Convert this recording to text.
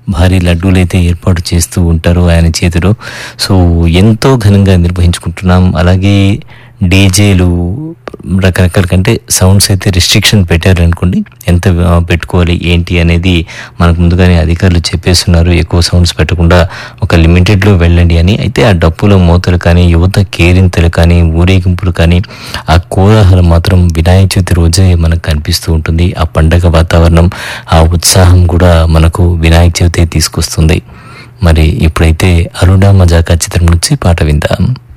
భారీ లడ్డూలు అయితే ఏర్పాటు చేస్తూ ఉంటారు ఆయన చేతిలో సో ఎంతో ఘనంగా నిర్వహించుకుంటున్నాం అలాగే డీజేలు రకరకాల కంటే సౌండ్స్ అయితే రిస్ట్రిక్షన్ పెట్టారు అనుకోండి ఎంత ఆ, పెట్టుకోవాలి ఏంటి అనేది మనకు ముందుగానే అధికారులు చెప్పేస్తున్నారు ఎక్కువ సౌండ్స్ పెట్టకుండా ఒక లిమిటెడ్లో వెళ్ళండి అని అయితే ఆ డప్పుల మూతలు కానీ యువత కేరింతలు కానీ ఊరేగింపులు కానీ ఆ కోలాహలం మాత్రం వినాయక చవితి రోజే మనకు కనిపిస్తూ ఉంటుంది ఆ పండగ వాతావరణం ఆ ఉత్సాహం కూడా మనకు వినాయక చవితి తీసుకొస్తుంది మరి ఇప్పుడైతే అరుణ మజాకా చిత్రం నుంచి పాట విందాం